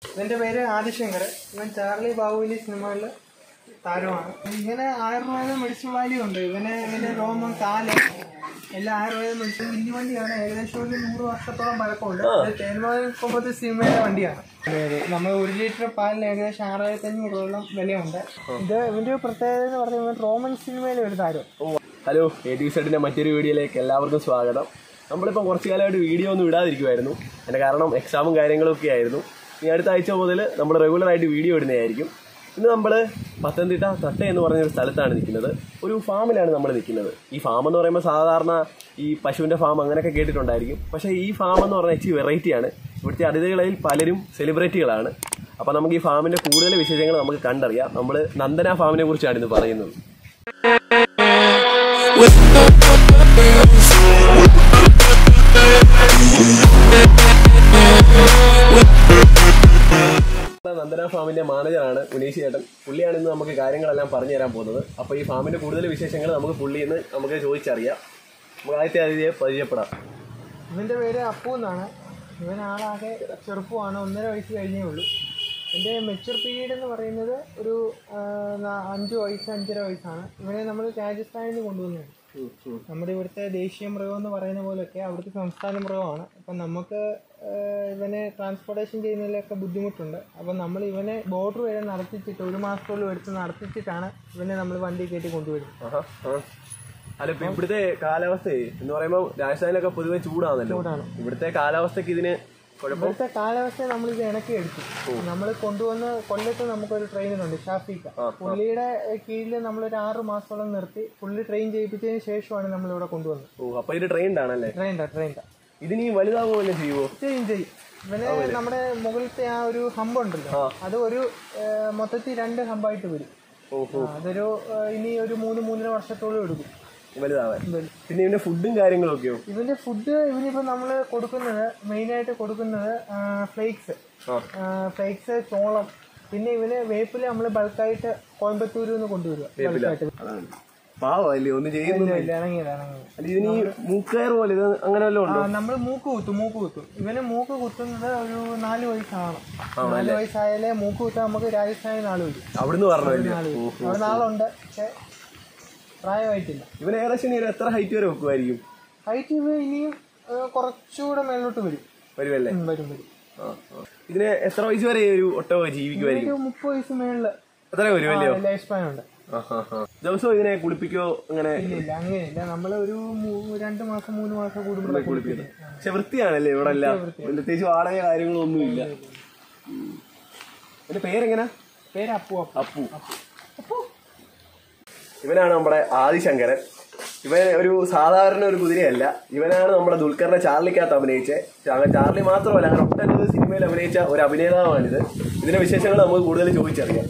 ഇവന്റെ പേര് ആദിശങ്കർ ഇവൻ ചാർലി ബാഹുബലി സിനിമകളിൽ താരമാണ് ഇങ്ങനെ ആയുർവേദ മെഡിസിൻ വാല്യൂ ഉണ്ട് ഇവന് ഇവന്റെ രോമം കാല് എല്ലാ ആയുർവേദ മെഡിസിൻ വലിയ വണ്ടിയാണ് ഏകദേശം ഒരു നൂറ് വർഷത്തോളം പഴക്കമുണ്ട് ഇത് തേന്മാവിൻ കൊമ്പത്ത് സിനിമയുടെ വണ്ടിയാണ് നമ്മൾ ഒരു ലിറ്റർ പാലിന് ഏകദേശം ആറായിരത്തി അഞ്ഞൂറ് രൂപയോളം വിലയുണ്ട് ഇത് ഇവന്റെ ഒരു പ്രത്യേകത എന്ന് പറഞ്ഞാൽ ഇവൻ റോമൻ സിനിമയിലെ ഒരു താരം ഹലോ എ ടി സെറ്റിൻ്റെ മറ്റൊരു വീഡിയോയിലേക്ക് എല്ലാവർക്കും സ്വാഗതം നമ്മളിപ്പോൾ കുറച്ച് കാലമായിട്ട് വീഡിയോ ഒന്നും ഇടാതിരിക്കുമായിരുന്നു അതിൻ്റെ കാരണം എക്സാമും കാര്യങ്ങളൊക്കെ ആയിരുന്നു ഇനി അടുത്ത ആഴ്ച മുതൽ നമ്മൾ റെഗുലറായിട്ട് വീഡിയോ ഇടുന്നതായിരിക്കും ഇന്ന് നമ്മൾ പത്തനംതിട്ട തട്ട എന്ന് പറഞ്ഞൊരു സ്ഥലത്താണ് നിൽക്കുന്നത് ഒരു ഫാമിലാണ് നമ്മൾ നിൽക്കുന്നത് ഈ ഫാം എന്ന് പറയുമ്പോൾ സാധാരണ ഈ പശുവിൻ്റെ ഫാം അങ്ങനെയൊക്കെ കേട്ടിട്ടുണ്ടായിരിക്കും പക്ഷേ ഈ ഫാം എന്ന് പറഞ്ഞാൽ ഇച്ചിരി വെറൈറ്റിയാണ് ഇവിടുത്തെ അതിഥികളിൽ പലരും സെലിബ്രിറ്റികളാണ് അപ്പോൾ നമുക്ക് ഈ ഫാമിൻ്റെ കൂടുതൽ വിശേഷങ്ങൾ നമുക്ക് കണ്ടറിയാം നമ്മൾ നന്ദന ഫാമിനെ കുറിച്ചാണ് ഇന്ന് പറയുന്നത് നന്ദന ഫാമിന്റെ മാനേജറാണ് ഉനീഷ് ചേട്ടൻ പുള്ളിയാണ് ഇന്ന് നമുക്ക് കാര്യങ്ങളെല്ലാം പറഞ്ഞു തരാൻ പോകുന്നത് അപ്പോൾ ഈ ഫാമിന്റെ കൂടുതൽ വിശേഷങ്ങൾ നമുക്ക് പുള്ളിയിൽ നിന്ന് നമുക്ക് ചോദിച്ചറിയാം നമുക്ക് ആദ്യത്തെ അതിഥിയെ പരിചയപ്പെടാം ഇവന്റെ പേര് അപ്പു എന്നാണ് ഇവൻ ആളാകെ ചെറുപ്പമാണ് ഒന്നര വയസ്സ് കഴിഞ്ഞേ ഉള്ളൂ എൻ്റെ മെച്ചുവർ പീരീഡ് എന്ന് പറയുന്നത് ഒരു ആ, നാ- അഞ്ച് വയസ്സ് അഞ്ചര വയസ്സാണ് ഇവനെ നമ്മൾ രാജസ്ഥാനിൽ നിന്ന് കൊണ്ടുവന്നതാണ് നമ്മുടെ ഇവിടുത്തെ ദേശീയ മൃഗം എന്ന് പറയുന്ന പോലെയൊക്കെ അവിടുത്തെ സംസ്ഥാന മൃഗമാണ് അപ്പം നമുക്ക് ആ, ഇവനെ ട്രാൻസ്പോർട്ടേഷൻ ചെയ്യുന്നതിലൊക്കെ ബുദ്ധിമുട്ടുണ്ട് അപ്പം നമ്മൾ ഇവനെ ബോർഡർ വരെ നടത്തിച്ചിട്ട് ഒരു മാസത്തോളം എടുത്ത് നടത്തിച്ചിട്ടാണ് ഇവനെ നമ്മൾ വണ്ടി കയറ്റി കൊണ്ടുവരുന്നത് ആഹാ, ആ. അല്ല ഇപ്പൊ ഇവിടുത്തെ കാലാവസ്ഥ എന്ന് പറയുമ്പോൾ രാജസ്ഥാനിലൊക്കെ പൊതുവെ ചൂടാണല്ലോ ചൂടാണ്. ഇവിടുത്തെ കാലാവസ്ഥക്ക് ഇതിന് കുഴപ്പം ഇവിടുത്തെ കാലാവസ്ഥ നമ്മൾ ഇത് ഇണക്കി എടുത്തു നമ്മൾ കൊണ്ടുവന്ന് കൊല്ലത്ത് നമുക്കൊരു ട്രെയിനറുണ്ട് ഷാഫിക്ക പുള്ളിയുടെ കീഴിൽ നമ്മളൊരു ആറ് മാസത്തോളം നിർത്തി പുള്ളി ട്രെയിൻ ചെയ്യിപ്പിച്ചതിന് ശേഷമാണ് നമ്മൾ ഇവിടെ കൊണ്ടുവന്നത് ഓ അപ്പൊ ഇത് ട്രെയിൻഡ് ആണല്ലേ ട്രെയിൻഡാ ട്രെയിൻഡാ ഇതിന് ഈ വലുതാവുമല്ലോ ചെയ്യുമോ ചെയ്യും ചെയ്യും ഇവന് നമ്മുടെ മുകളിലത്തെ ആ ഒരു ഹമ്പ് ഉണ്ടല്ലോ അത് ഒരു ഏഹ്, മൊത്തത്തിൽ രണ്ട് ഹമ്പായിട്ട് വരും ഓഹോ ആ, അതൊരു ഏഹ്, ഇനി ഒരു മൂന്ന് മൂന്നര വർഷത്തോളം എടുക്കും വലുതാവാൻ പിന്നെ ഇതിന്റെ ഫുഡും കാര്യങ്ങളും ഒക്കെയോ ഇവന്റെ ഫുഡ് ഇവനിപ്പോ നമ്മൾ കൊടുക്കുന്നത് മെയിനായിട്ട് കൊടുക്കുന്നത് ഫ്ലേക്സ് ആ ഫ്ലേക്സ് ചോളം പിന്നെ ഇവന് വേപ്പില് നമ്മൾ ബൾക്കായിട്ട് കോയമ്പത്തൂരിൽ നിന്ന് കൊണ്ടുവരിക ബൾക്കായിട്ട് അതാണ് പാവല്ലേ ഒന്നും ചെയ്യുന്നില്ല ഇല്ല ഇണങ്ങിയത് ഇണങ്ങിയത് അല്ല ഇതിന് ഈ മൂക്കയർ പോലെ ഇത് അങ്ങനെ വല്ലതും ഉണ്ടോ നമ്മൾ മൂക്ക് കുത്തും മൂക്ക് കുത്തും ഇവന് മൂക്ക് കുത്തുന്നത് ഒരു നാല് വയസ്സാണ് നാല് വയസ്സായാലേ മൂക്ക് കുത്താൻ നമുക്ക് രാജസ്ഥാനിൽ നാള് വരും അവിടുന്ന് പറഞ്ഞല്ലേ നാള് വരും അവിടെ നാളുണ്ട് പക്ഷെ പ്രായമായിട്ടില്ല ഇവൻ ഏകദേശം ഇനി ഒരു എത്ര ഹൈറ്റ് വരെ വെക്കുമായിരിക്കും ഹൈറ്റ് ഇവ ഇനിയും ഏഹ്, കുറച്ചുകൂടെ മേലോട്ട് വരും വരുമല്ലേ ഉം, വരും വരും ആ, ആ. ഇതിന് എത്ര വയസ്സ് വരെ ഒരു ഒട്ടക ജീവിക്കുമായിരിക്കും ഒരു മുപ്പത് വയസ്സ് മേളില് അത്ര വരുമല്ലേ ലൈഫ് സ്പാൻ ഉണ്ട് ദിവസവും ഇതിനെ കുളിപ്പിക്കോ അങ്ങനെ ഇല്ല ഇല്ല അങ്ങനെയില്ല നമ്മൾ ഒരു മൂ- രണ്ട് മാസം മൂന്ന് മാസം കൂടുമ്പോൾ കുളിപ്പിക്കും പക്ഷെ വൃത്തിയാണല്ലേ ഇവിടെ എല്ലാം പ്രത്യേകിച്ച് വാടക കാര്യങ്ങളോ ഒന്നുമില്ല ഉം. ഇതിന്റെ പേരെങ്ങനാ പേര് അപ്പു അപ്പു അപ്പു ഇവനാണ് നമ്മുടെ ആദിശങ്കരൻ ഇവൻ ഒരു സാധാരണ ഒരു കുതിരയല്ല ഇവനാണ് നമ്മുടെ ദുൽഖറിന്റെ ചാർലിക്കകത്ത് അഭിനയിച്ചത് ചാർലി മാത്രമല്ല അങ്ങനെ ഒട്ടനവധി സിനിമയിൽ അഭിനയിച്ച ഒരു അഭിനേതാവാണിത് ഇതിന്റെ വിശേഷങ്ങൾ നമുക്ക് കൂടുതൽ ചോദിച്ചറിയാം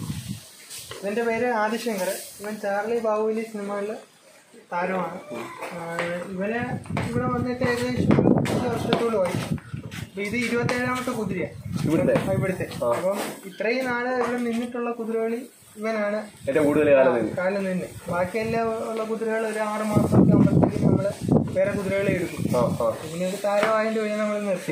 ഇവന്റെ പേര് ആദിശങ്കർ ഇവൻ ചാർലി ബാഹുബലി സിനിമകളിൽ താരമാണ് ആ, ഇവന് ഇവിടെ വന്നിട്ട് ഏകദേശം ഒരു അഞ്ച് വർഷത്തോളമായി അപ്പൊ ഇത് ഇരുപത്തേഴാമത്തെ കുതിരയാണ് ഇവിടുത്തെ ആ, ഇവിടുത്തെ അപ്പം ഇത്രയും നാള് ഇവിടെ നിന്നിട്ടുള്ള കുതിരകളിൽ ഇവനാണ് ഏറ്റവും കൂടുതൽ കാലം നിന്ന് കാലം നിന്ന് ബാക്കിയെല്ലാം ഉള്ള കുതിരകൾ ഒരു ആറ് മാസമൊക്കെ ആകുമ്പോഴത്തേക്കും നമ്മൾ വേറെ കുതിരകളെ എടുക്കും ആ ആ ഇതിനൊരു താരമായതിന്റെ വഴി നമ്മൾ നിർത്തി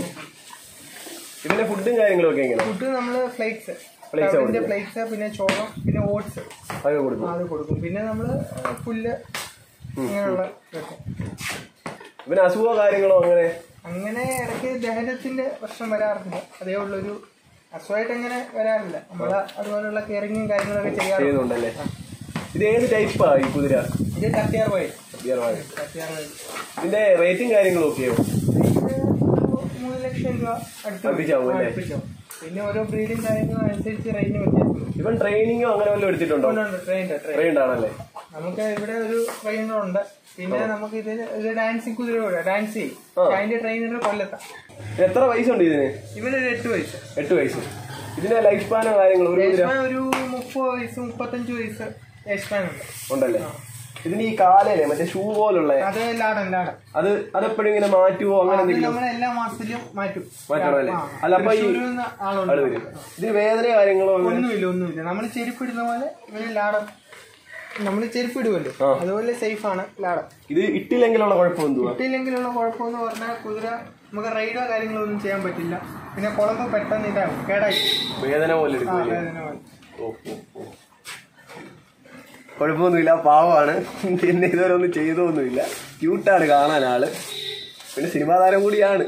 ഇതിന്റെ ഫുഡും കാര്യങ്ങളും ഒക്കെ എങ്ങനെ ഫുഡ് നമ്മൾ ഫ്ലേക്സ് Flakes ആ അതിന്റെ ഫ്ലേക്സ് പിന്നെ ചോളം പിന്നെ ഓട്സ് അതൊക്കെ കൊടുക്കും അത് കൊടുക്കും പിന്നെ നമ്മൾ പുല്ല് അങ്ങനെയുള്ള ഇതൊക്കെ ഇവന് അസുഖമോ കാര്യങ്ങളോ അങ്ങനെ അങ്ങനെ ഇടയ്ക്ക് ദഹനത്തിന്റെ പ്രശ്നം വരാറില്ല അതേ ഉള്ളൊരു അസുഖമായിട്ട് അങ്ങനെ വരാറില്ല നമ്മൾ അതുപോലുള്ള കെയറിങ്ങും കാര്യങ്ങളൊക്കെ ചെയ്യാറുണ്ട് ചെയ്യുന്നുണ്ടല്ലേ ഇത് ഏത് ടൈപ്പാ ഈ കുതിര ഇത് തട്ടിയാർ പോയി ബിയർവാഴ. തട്ടിയാർ പോയി ഇതിന്റെ റേറ്റും കാര്യങ്ങളും ഒക്കെയോ ഇത് ഒരു മൂന്ന് ലക്ഷം രൂപ അടുത്ത് അടുപ്പിച്ചാവും അല്ലേ? അടുപ്പിച്ചാവും. പിന്നെ ഓരോ ബ്രീഡിങ് കാര്യങ്ങളും അനുസരിച്ച് റേറ്റിന് വ്യത്യാസം ഇവൻ ട്രെയിനിങ്ങോ അങ്ങനെ വല്ലതും എടുത്തിട്ടുണ്ടോ ട്രെയിൻ ട്രെയിൻ ട്രെയിൻഡ് ആണല്ലേ നമുക്ക് ഇവിടെ ഒരു ട്രെയിനർ ഉണ്ട് പിന്നെ നമുക്ക് ഇതിന് ഇത് ഡാൻസിങ് കുതിര കൂടെ ഡാൻസ് ചെയ്യും പക്ഷെ അതിന്റെ ട്രെയിനർ കൊല്ലത്താ എത്ര വയസ്സുണ്ട് ഇതിന് ഇവനൊരു എട്ട് വയസ്സ് എട്ട് വയസ്സ് ഇതിന്റെ ലൈഫ് സ്പാനോ കാര്യങ്ങളോ ഒരു കുതിര ലൈഫ് ഒരു മുപ്പത് വയസ്സ് മുപ്പത്തഞ്ച് വയസ്സ് ലൈഫ് സ്പാൻ ഉണ്ട് ഉണ്ടല്ലേ ഇതിന് ഈ കാലല്ലേ മറ്റേ ഷൂ പോലുള്ള അത് ലാടൻ ലാടൻ അത് അതെപ്പോഴും ഇങ്ങനെ മാറ്റുവോ അങ്ങനെ അത് എന്തെങ്കിലും നമ്മൾ എല്ലാ മാസത്തിലും മാറ്റും മാറ്റണമല്ലേ ആ. അല്ല അപ്പൊ ഈ തൃശ്ശൂരിൽ നിന്ന് ആളുണ്ട് ആള് വരും ഇതിന് വേദന കാര്യങ്ങളോ അങ്ങനെ ഒന്നുമില്ല ഒന്നുമില്ല നമ്മൾ ചെരുപ്പിടുന്ന പോലെ ഇവര് ലാടൻ നമ്മൾ ചെരുപ്പിടുമല്ലോ അതുപോലെ സേഫ് ആണ് ലാടൻ ഇത് ഇട്ടില്ലെങ്കിലുള്ള കുഴപ്പം എന്തുവാ ഇട്ടില്ലെങ്കിലുള്ള കുഴപ്പമെന്ന് പറഞ്ഞാൽ കുതിര നമുക്ക് റൈഡോ കാര്യങ്ങളോ ഒന്നും ചെയ്യാൻ പറ്റില്ല പിന്നെ കുളമ്പ് പെട്ടെന്ന് ഇതാവും കേടായി വേദന പോലെ ആ എടുക്കില്ലേ വേദന പോലെ. ഓ ഓ ഓ കുഴപ്പമൊന്നുമില്ല പാവമാണ് പിന്നെ ഇതുവരെ ഒന്നും ചെയ്തൊന്നുമില്ല ക്യൂട്ടാണ് കാണാൻ ആള് പിന്നെ സിനിമാ താരം കൂടിയാണ്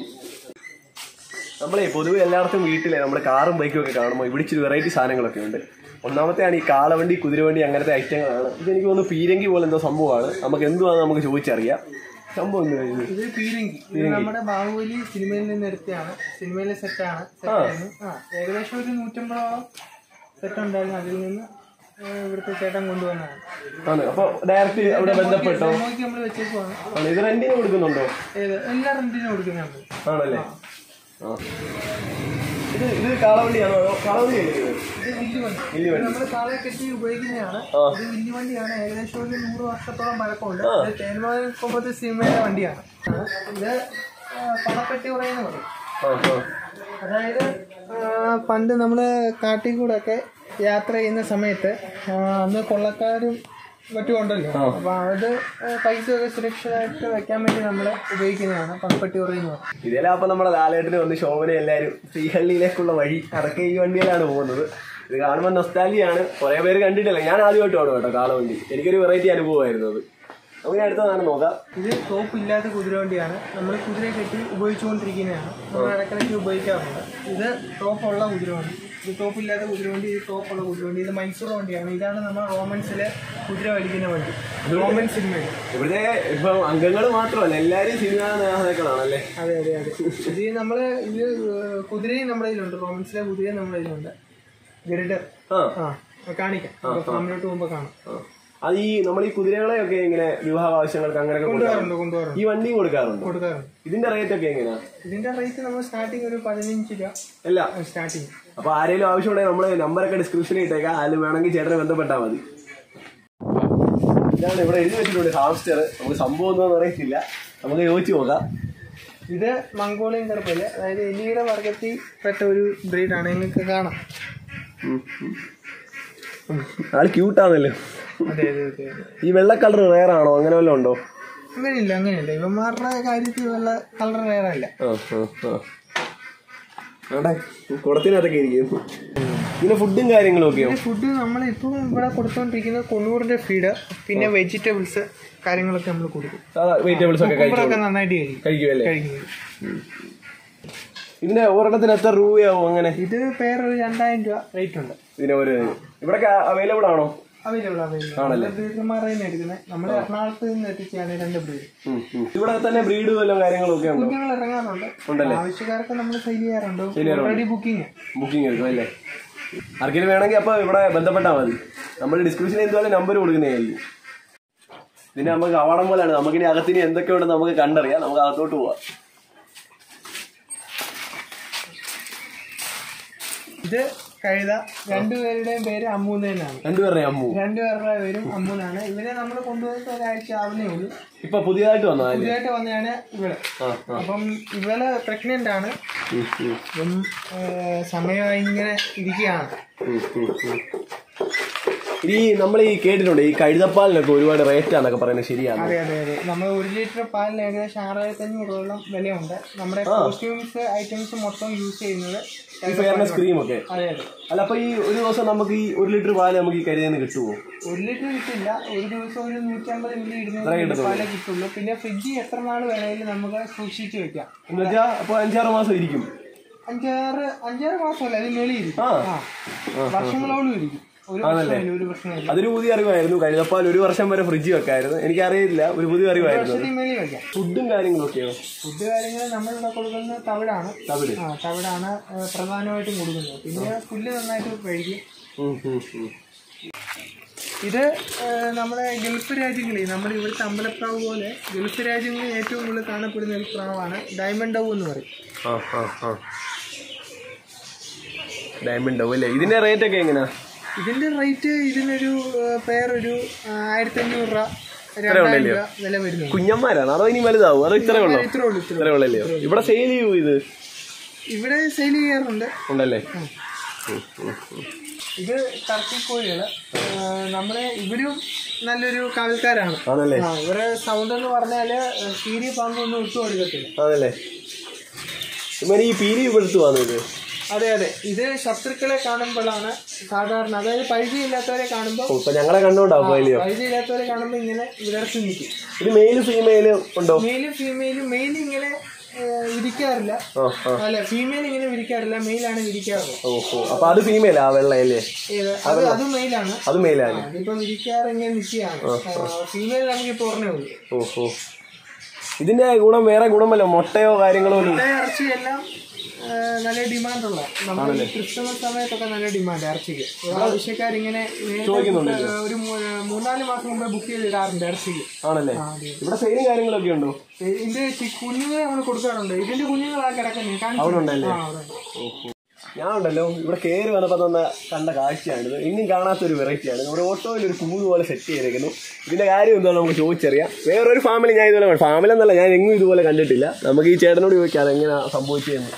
നമ്മളെ പൊതുവെ എല്ലായിടത്തും വീട്ടിലെ നമ്മുടെ കാറും ബൈക്കും ഒക്കെ കാണുമ്പോൾ ഇവിടെ ഇച്ചിരി വെറൈറ്റി സാധനങ്ങളൊക്കെ ഉണ്ട് ഒന്നാമത്തെയാണ് ഈ കാളവണ്ടി കുതിരവണ്ടി അങ്ങനത്തെ ഐറ്റങ്ങളാണ് ഇതെനിക്ക് തോന്നുന്നു പീരങ്കി പോലെ എന്തോ സംഭവമാണ് നമുക്ക് എന്തുവാന്ന് നമുക്ക് ചോദിച്ചറിയാം സംഭവം എന്തുവാ ഇത് ഇത് പീരങ്കി ഇത് നമ്മുടെ ബാഹുബലി സിനിമയിൽ നിന്ന് എടുത്തതാണ് സിനിമയിലെ സെറ്റാണ് സെറ്റായിരുന്നു ആ ഏകദേശം ഒരു നൂറ്റമ്പതോളം സെറ്റ് ഉണ്ടായിരുന്നു അതിൽ നിന്ന് ആ, ഇവിടുത്തെ ചേട്ടൻ കൊണ്ടുവന്നതാണ് ആണ് അപ്പോൾ ഡയറക്റ്റ് അവിടെ ബന്ധപ്പെട്ടോ ഡെമോയ്ക്ക് നമ്മൾ വെച്ചേക്കുവാണ് ആണ് ഇത് റെന്റിന് കൊടുക്കുന്നുണ്ടോ ഏത് എല്ലാ റെന്റിനും കൊടുക്കുന്നുണ്ട് ആണല്ലേ ആ ഇത് ഇത് കാളവണ്ടിയാണോ അതോ കാളവണ്ടിയല്ലേ ഇത് ഇത് വില്ലുവണ്ടി വലിയ വണ്ടി നമ്മൾ കാളെ കെട്ടി ഉപയോഗിക്കുന്നതാണ് ആ. ഇത് വില്ലുവണ്ടിയാണ് ഏകദേശം ഒരു നൂറ് വർഷത്തോളം പഴക്കമുണ്ട് ഇത് തേന്മാവിൻ കൊമ്പത്തെ സിനിമയുടെ വണ്ടിയാണ് ഇത് ആ, പണപ്പെട്ടി പറയുന്ന പറയും ആ ആ അതായത് ആ, പണ്ട് നമ്മൾ കാട്ടിൽ കൂടെ ഒക്കെ യാത്ര ചെയ്യുന്ന സമയത്ത് ആ, അന്ന് കൊള്ളക്കാരും മറ്റും ഉണ്ടല്ലോ അപ്പൊ അത് ആ, പൈസ ഒക്കെ സുരക്ഷിതമായിട്ട് വെക്കാൻ വേണ്ടി നമ്മൾ ഉപയോഗിക്കുന്നതാണ് പണപ്പെട്ടി പറയുന്നത് ഇതിലാ അപ്പൊ നമ്മുടെ ലാലേട്ടന് വന്ന് ശോഭന എല്ലാവരും ശ്രീഹള്ളിയിലേക്കുള്ള വഴി അതൊക്കെ ഈ വണ്ടിയിലാണ് പോകുന്നത് ഇത് കാണുമ്പോൾ നൊസ്റ്റാലിയാണ് കുറെ പേര് കണ്ടിട്ടില്ല ഞാൻ ആദ്യമായിട്ട് ഓടും കേട്ടോ കാളവണ്ടി എനിക്കൊരു വെറൈറ്റി അനുഭവമായിരുന്നു അത് നമുക്ക് അടുത്തതാണ് നോക്കാം ഇത് ടോപ്പ് ഇല്ലാത്ത കുതിരവണ്ടിയാണ് നമ്മൾ കുതിരയെ കെട്ടി ഉപയോഗിച്ചുകൊണ്ടിരിക്കുന്നതാണ് നമ്മൾ ഇടയ്ക്കിടയ്ക്ക് ഉപയോഗിക്കാറുണ്ട് ഇത് ടോപ്പുള്ള കുതിരവണ്ടി ഇത് ടോപ്പ് ഇല്ലാത്ത കുതിരവണ്ടി ഇത് ടോപ്പുള്ള കുതിരവണ്ടി ഇത് മൈസൂർ വണ്ടിയാണ് ഇതാണ് നമ്മൾ റോമൻസിലെ കുതിര വലിക്കുന്ന വണ്ടി റോമൻ സിനിമയിൽ ഇവിടുത്തെ ഇപ്പൊ അംഗങ്ങൾ മാത്രമല്ല എല്ലാവരും സിനിമാ നേതാക്കളാണല്ലേ അതെ അതെ അതെ ഇത് നമ്മൾ ഇത് ഏഹ്, കുതിരയും നമ്മുടെ കയ്യിലുണ്ട് റോമൻസിലെ കുതിരയും നമ്മുടെ കയ്യിലുണ്ട് ഗരുഡർ ആ ആ കാണിക്കാം ഇപ്പൊ ഫാമിലോട്ട് പോകുമ്പോൾ കാണാം ആ. അത് ഈ നമ്മൾ ഈ കുതിരകളെയൊക്കെ ഇങ്ങനെ വിവാഹ ആവശ്യങ്ങൾക്ക് അങ്ങനെയൊക്കെ കൊടുക്കാറുണ്ട് കൊണ്ടുപോകാറുണ്ട് കൊണ്ടുപോകാറുണ്ട് ഈ വണ്ടിയും കൊടുക്കാറുണ്ട് കൊടുക്കാറുണ്ട് ഇതിന്റെ റേറ്റ് ഒക്കെ എങ്ങനെയാ ഇതിന്റെ റേറ്റ് നമ്മൾ സ്റ്റാർട്ടിങ് ഒരു പതിനഞ്ച് രൂപ അല്ല സ്റ്റാർട്ടിങ് അപ്പൊ ആരെങ്കിലും ആവശ്യമുണ്ടെങ്കിൽ നമ്മള് നമ്പറൊക്കെ ഡിസ്ക്രിപ്ഷനിൽ ഇട്ടേക്കാം അതിൽ വേണമെങ്കിൽ ചേട്ടനെ ബന്ധപ്പെട്ടാൽ മതി ഇതാണ് ഇവിടെ എഴുതി വെച്ചിട്ടുണ്ട് ഹാംസ്റ്റർ നമുക്ക് സംഭവം ഒന്നും അറിയത്തില്ല നമുക്ക് ചോദിച്ചു നോക്കാം ഇത് മംഗോളിയൻ കറുപ്പല് അതായത് എലിയുടെ വർഗത്തിൽ പെട്ട ഒരു ബ്രീഡാണ് നിങ്ങൾക്ക് കാണാം ആള് ക്യൂട്ടാണല്ലോ അതെ അതെ അതെ അതെ ഈ വെള്ള കളർ റെയർ ആണോ അങ്ങനെ വല്ലതും ഉണ്ടോ അങ്ങനെയില്ല അങ്ങനെയില്ല ഇവന്മാരുടെ കാര്യത്തിൽ വല്ല കളർ വേറല്ല ആ ആ ആ അവിടെ കുടത്തിനകത്തൊക്കെ ഇരിക്കുന്നു പിന്നെ ഫുഡും കാര്യങ്ങളും ഒക്കെയോ ഫുഡ് നമ്മൾ ഇപ്പം ഇവിടെ കൊടുത്തോണ്ടിരിക്കുന്നത് കൊണ്ണൂറിന്റെ ഫീഡ് പിന്നെ വെജിറ്റബിൾസ് കാര്യങ്ങളൊക്കെ നമ്മൾ കൊടുക്കും സാധാ വെജിറ്റബിൾസ് ഒക്കെ കഴിക്കും ഇവരൊക്കെ നന്നായിട്ട് കഴിക്കും കഴിക്കുമല്ലേ കഴിക്കുന്നത് ഇതിന്റെ ഒരെണ്ണത്തിന് എത്ര രൂപയാവും അങ്ങനെ ഇത് പേർ ഒരു രണ്ടായിരം രൂപ റേറ്റ് ഉണ്ട് ഇതിന് ഒരു ഇവിടെ അവൈലബിൾ ആണോ അവൈലബിൾ അവൈലബിൾ ബ്രീഡർമാരെ തന്നെ എടുക്കുന്നത് നമ്മൾ എറണാകുളത്ത് നിന്ന് എത്തിച്ചാണ് രണ്ട് ബ്രീഡ് ഉം, ഉം. ഇവിടെ തന്നെ ബ്രീഡ് വല്ലതും കാര്യങ്ങളും ഒക്കെ ഉണ്ടോ കുഞ്ഞുങ്ങൾ ഇറങ്ങാറുണ്ട് ഉണ്ടല്ലേ ആവശ്യക്കാർക്ക് നമ്മൾ സെയിൽ ചെയ്യാറുണ്ട് ഓൾറെഡി ബുക്കിംഗ് ബുക്കിംഗ് എടുക്കും അല്ലേ ആർക്കെങ്കിലും വേണമെങ്കിൽ അപ്പോൾ ഇവിടെ ബന്ധപ്പെട്ടാൽ മതി നമ്മൾ ഡിസ്ക്രിപ്ഷനിൽ എന്തുപോലെ നമ്പർ കൊടുക്കുന്നതായിരിക്കും ഇതിന് നമുക്ക് കവാടം പോലെയാണ് നമുക്കിനി അകത്തിന് എന്തൊക്കെ ഉണ്ടെന്ന് നമുക്ക് കണ്ടറിയാം നമുക്ക് അകത്തോട്ട് പോവാം ഇത് കഴുത രണ്ടുപേരുടെയും പേര് അമ്മൂന്ന് തന്നെയാണ് രണ്ടുപേരുടെ അമ്മു രണ്ടുപേരുടെ പേരും അമ്മൂന്നാണ് ഇവരെ നമ്മൾ കൊണ്ടുവന്നിട്ട് ഒരാഴ്ച ആവുന്നേ ഉള്ളൂ ഇപ്പൊ പുതിയതായിട്ട് വന്നതല്ലേ പുതിയതായിട്ട് വന്നതാണ് ഇവള് ആ ആ അപ്പം ഇവള് പ്രഗ്നന്റ് ആണ് ഉം, ഉം, അപ്പം ഏഹ്, സമയമായി ഇങ്ങനെ ഇരിക്കുകയാണ് ഉം, ഉം, ഉം. ഈ നമ്മൾ ഈ കേട്ടിട്ടുണ്ട് ഈ കഴുതപ്പാലിനൊക്കെ ഒരുപാട് റേറ്റ് ആണെന്നൊക്കെ പറയുന്നത് ശരിയാണ് അതെ അതെ അതെ നമ്മൾ ഒരു ലിറ്റർ പാലിന് ഏകദേശം ആറായിരത്തി അഞ്ഞൂറോളം വിലയുണ്ട് നമ്മുടെ കോസ്റ്റ്യൂംസ് ഐറ്റംസ് മൊത്തം യൂസ് ചെയ്യുന്നത് ഈ ഫെയർനെസ് ക്രീം ഒക്കെ അതെ അതെ അല്ല അപ്പൊ ഈ ഒരു ദിവസം നമുക്ക് ഈ ഒരു ലിറ്റർ പാല് നമുക്ക് ഈ കരുതെന്ന് കിട്ടുമോ ഒരു ലിറ്റർ കിട്ടില്ല ഒരു ദിവസം ഒരു നൂറ്റമ്പത് മില്ലി ഇരുന്നൂറ് മില്ലി പാലേ കിട്ടുള്ളൂ പിന്നെ ഫ്രിഡ്ജിൽ എത്ര നാൾ വേണമെങ്കിലും നമുക്ക് സൂക്ഷിച്ച് വെക്കാം എന്ന് വെച്ചാൽ അപ്പൊ അഞ്ചാറ് മാസം ഇരിക്കും അഞ്ചാറ് അഞ്ചാറ് മാസമല്ല അതിന് മേളിൽ ഇരിക്കും ആ ആ വർഷങ്ങളോളം ഇരിക്കും ഒരു പ്രശ്നമില്ല ഒരു പ്രശ്നമില്ല അതൊരു പുതിയ അറിവായിരുന്നു കഴുതപ്പാൽ ഒരു വർഷം വരെ ഫ്രിഡ്ജ് വെക്കായിരുന്നു എനിക്കറിയില്ല ഒരു പുതിയ അറിവായിരുന്നു അത്. വർഷത്തിന് മേളിൽ വെക്കാം ഫുഡും കാര്യങ്ങളൊക്കെയോ ഫുഡ് കാര്യങ്ങൾ നമ്മളിവിടെ കൊടുക്കുന്നത് തവിടാണ് തവിട് ആ തവിടാണ് ഏഹ്, പ്രധാനമായിട്ടും കൊടുക്കുന്നത് പിന്നെ പുല്ല് നന്നായിട്ട് കഴിക്കും ഉം, ഉം, ഉം. ഇത് ഏഹ്, നമ്മുടെ ഗൾഫ് രാജ്യങ്ങളിൽ നമ്മുടെ ഇവിടുത്തെ അമ്പലപ്രാവ് പോലെ ഗൾഫ് രാജ്യങ്ങളിൽ ഏറ്റവും കൂടുതൽ കാണപ്പെടുന്ന ഒരു പ്രാവാണ് ഡയമണ്ട് ഡവ് എന്ന് പറയും ആ ആ ആ ഡയമണ്ട് അല്ലേ ഇതിന്റെ റേറ്റ് ഒക്കെ എങ്ങനെയാ ഇതിന്റെ റേറ്റ് ഇതിനൊരു ഏഹ്, പെയർ ഒരു ആയിരത്തി അഞ്ഞൂറ് രൂപ രണ്ടായിരം രൂപ വില വരുന്നുണ്ട് കുഞ്ഞന്മാരാണ് അതോ ഇനി വലുതാവും അതോ ഇത്രേ ഉള്ളോ ഇത്രേ ഉള്ളൂ ഇത്ര ഇത്രേ ഉള്ളല്ലേ ഇവിടെ സെയിൽ ചെയ്യൂ ഇത് ഇവിടെ സെയിൽ ചെയ്യാറുണ്ട് ഉണ്ടല്ലേ ഇത് ടർക്കി കോഴികള് ഏഹ്, നമ്മുടെ ഇവരും നല്ലൊരു കാവൽക്കാരാണ് ആണല്ലേ ആ, ഇവരെ സൗണ്ട് എന്ന് പറഞ്ഞാല് കീരി പാമ്പൊന്നും ഇട്ടു കൊടുക്കത്തില്ല അതല്ലേ ഇവന് ഈ പീലി ഇവിടുത്ത് വന്നത് അതെ അതെ ഇത് ശത്രുക്കളെ കാണുമ്പോഴാണ് സാധാരണ അതായത് പരിചയമില്ലാത്തവരെ കാണുമ്പോൾ ഇപ്പൊ ഞങ്ങളെ കണ്ടോണ്ടാവും അല്ലയോ പരിചയമില്ലാത്തവരെ കാണുമ്പോൾ ഇങ്ങനെ വിടർത്തി നിൽക്കും ഇത് മെയിലും ഫീമെയിലും ഉണ്ടോ മെയിലും ഫീമെയിലും മെയിൽ ഇങ്ങനെ ഏഹ്, വിരിക്കാറില്ല ആ ആ അല്ല ഫീമെയിൽ ഇങ്ങനെ വിരിക്കാറില്ല മെയിലാണ് വിരിക്കാറുള്ളത് ഓഹോ അപ്പൊ അത് ഫീമെയിലാ വെള്ള അല്ലേ ഏത് അത് അത് മെയിലാണ് അത് മെയിലാണ് അതിപ്പോ വിരിക്കാറ് ഇങ്ങനെ നിൽക്കുകയാണ് ഫീമെയിൽ നമുക്ക് ഇപ്പോൾ ഓർമ്മേ ഉള്ളൂ ഓഹോ ഇതിന്റെ ഗുണം വേറെ ഗുണമല്ലോ മുട്ടയോ കാര്യങ്ങളോ ഒന്നും മുട്ട ഇറച്ചി എല്ലാം ഏഹ്, നല്ല ഡിമാൻഡ് ഉള്ള നമ്മൾ ഈ ക്രിസ്മസ് സമയത്തൊക്കെ നല്ല ഡിമാൻഡ് ഇറച്ചിക്ക് ആവശ്യക്കാരിങ്ങനെ നേരത്തെ ഏഹ്, ഒരു മൂ- മൂന്നാല് മാസം മുമ്പേ ബുക്ക് ചെയ്ത് ഇടാറുണ്ട് ഇറച്ചിക്ക് ആണല്ലേ ഇവിടെ സെയിലും കാര്യങ്ങളൊക്കെ ഉണ്ടോ ഇതിന്റെ ചി- കുഞ്ഞുങ്ങളെ നമ്മൾ കൊടുക്കാറുണ്ട് ഇതിന്റെ കുഞ്ഞുങ്ങളാ കിടക്കുന്നത് കാണിച്ചു അവിടെ ഉണ്ടല്ലേ ആ, അവിടെ ഉണ്ട്. ഓഹോ ഞാൻ ഉണ്ടല്ലോ ഇവിടെ കയറി വന്നപ്പോൾ തന്ന കണ്ട കാഴ്ചയാണിത് ഇനിയും കാണാത്തൊരു വെറൈറ്റിയാണ് നമ്മുടെ ഓട്ടോയിൽ ഒരു കൂട് പോലെ സെറ്റ് ചെയ്തേക്കുന്നു ഇതിന്റെ കാര്യം എന്താണ് നമുക്ക് ചോദിച്ചറിയാം വേറൊരു ഫാമിലി ഞാൻ ഇതുപോലെ ഫാമിലി എന്നല്ല ഞാൻ എങ്ങും ഇതുപോലെ കണ്ടിട്ടില്ല നമുക്ക് ഈ ചേട്ടനോട് ചോദിക്കാം അതെങ്ങനെയാ സംഭവിച്ചതെന്ന്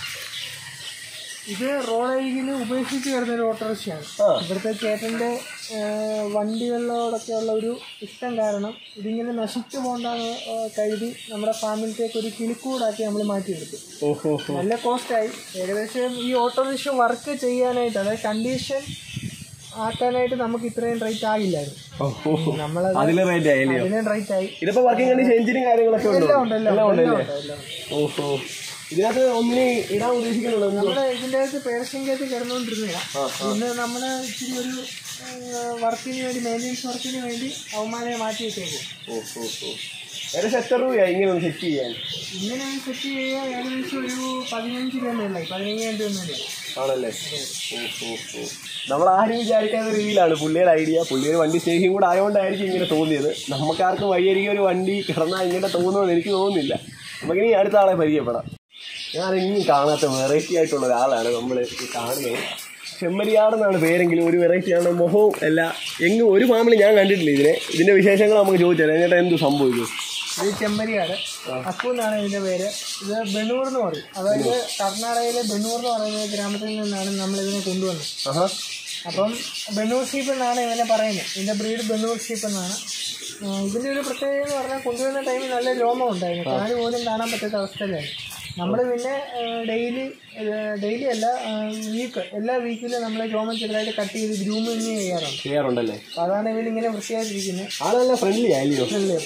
ഇത് റോഡരികിൽ ഉപേക്ഷിച്ച് വരുന്ന ഒരു ഓട്ടോറിക്ഷയാണ് ആ. ഇവിടുത്തെ ചേട്ടന്റെ ഏഹ്, വണ്ടികളിലോടൊക്കെ ഉള്ള ഒരു ഇഷ്ടം കാരണം ഇതിങ്ങനെ നശിച്ചു പോകണ്ടെന്ന് കരുതി നമ്മുടെ ഫാമിലിത്തേക്ക് ഒരു കിളിക്കൂടാക്കി നമ്മൾ മാറ്റിയെടുത്തു ഓഹോ നല്ല കോസ്റ്റായി ഏകദേശം ഈ ഓട്ടോറിക്ഷ വർക്ക് ചെയ്യാനായിട്ട് അതായത് കണ്ടീഷൻ ആക്കാനായിട്ട് നമുക്ക് ഇത്രയും റേറ്റ് ആകില്ലായിരുന്നു ഓഹോ നമ്മളത് അതിലെ റേറ്റ് ആയില്ലയോ അതിനും റേറ്റ് ആയി ഇതിപ്പോ വർക്കിംഗ് കണ്ടീഷൻ എഞ്ചിനും കാര്യങ്ങളൊക്കെ ഉണ്ടോ എല്ലാം ഉണ്ട് എല്ലാം എല്ലാം ഉണ്ട്, ഉണ്ടല്ലേ എല്ലാം ഉണ്ട്, എല്ലാം ഉണ്ട്. ഓഹോ ഇതിനകത്ത് ഒന്നിനെ ഇടാൻ ഉദ്ദേശിക്കുന്നുണ്ടോ നമ്മള് ഇതിന്റെ അകത്ത് പേർഷ്യൻ കേട്ട് കിടന്നുകൊണ്ടിരുന്നില്ല ഇന്ന് നമ്മള് ഇച്ചിരി ഒരു വർക്കിന് വേണ്ടി മെയിൻ്റെനൻസ് വർക്കിന് വേണ്ടി അവന്മാരെ മാറ്റി വെച്ചേക്കും ഓഹോ ഓഹോ ഏകദേശം എത്ര രൂപയായി ഇങ്ങനെ ഒന്ന് സെറ്റ് ചെയ്യാൻ ഇങ്ങനെ സെറ്റ് ചെയ്യാൻ ഏകദേശം ഒരു പതിനഞ്ച് രൂപ മേലായി പതിനയ്യായിരം രൂപ മേലായി ആണല്ലേ ഓഹോ ഓ നമ്മൾ ആരും വിചാരിക്കാത്ത രീതിയിലാണ് പുള്ളിയുടെ ഐഡിയ പുള്ളിയുടെ വണ്ടി സ്നേഹിയും കൂടെ ആയതുകൊണ്ടായിരിക്കും ഇങ്ങനെ തോന്നിയത് നമുക്കാർക്കും വഴിയരികെ ഒരു വണ്ടി കിടന്നാൽ ഇങ്ങനെ തോന്നുമെന്ന് എനിക്ക് തോന്നുന്നില്ല നമുക്കിനി അടുത്ത ആളെ പരിചയപ്പെടാം ഞാൻ ഇനി കാണാത്ത വെറൈറ്റി ആയിട്ടുള്ള ഒരാളാണ് നമ്മൾ ഈ കാണുന്നത് ചെമ്മരിയാടെന്നാണ് പേരെങ്കിലും ഒരു വെറൈറ്റിയാണ് മുഖവും എല്ലാം എങ്ങും ഒരു ഫാമിലി ഞാൻ കണ്ടിട്ടില്ല ഇതിനെ ഇതിന്റെ വിശേഷങ്ങൾ നമുക്ക് ചോദിച്ചാൽ എന്നിട്ട് എന്ത് സംഭവിക്കും ഇത് ചെമ്മരിയാട് അപ്പു എന്നാണ് ഇതിന്റെ പേര് ഇത് ബെണ്ണൂർ എന്ന് പറയും അതായത് കർണാടകയിലെ ബെണ്ണൂർ എന്ന് പറയുന്ന ഗ്രാമത്തിൽ നിന്നാണ് നമ്മൾ ഇതിനെ കൊണ്ടുവന്നത് ആഹാ അപ്പം ബെണ്ണൂർ ഷീപ്പ് എന്നാണ് ഇവനെ പറയുന്നത് ഇതിന്റെ ബ്രീഡ് ബെണ്ണൂർ ഷീപ്പ് എന്നാണ് ആ, ഇതിന്റെ ഒരു പ്രത്യേകത എന്ന് പറഞ്ഞാൽ കൊണ്ടുവരുന്ന ടൈമിൽ നല്ല രോമം ഉണ്ടായിരുന്നു കാല് പോലും കാണാൻ പറ്റാത്ത അവസ്ഥയിലായിരുന്നു നമ്മൾ പിന്നെ ഡെയിലി ഡെയിലി അല്ല വീക്ക് എല്ലാ വീക്കിലും നമ്മൾ രോമം ചെറുതായിട്ട് കട്ട് ചെയ്ത് ഗ്രൂമിങ് ചെയ്യാറുണ്ട് ചെയ്യാറുണ്ടല്ലേ അപ്പോൾ അതാണ് ഇവനിങ്ങനെ വൃത്തിയായിട്ടിരിക്കുന്നത് ആള് നല്ല ഫ്രണ്ട്ലി ആയില്ലയോ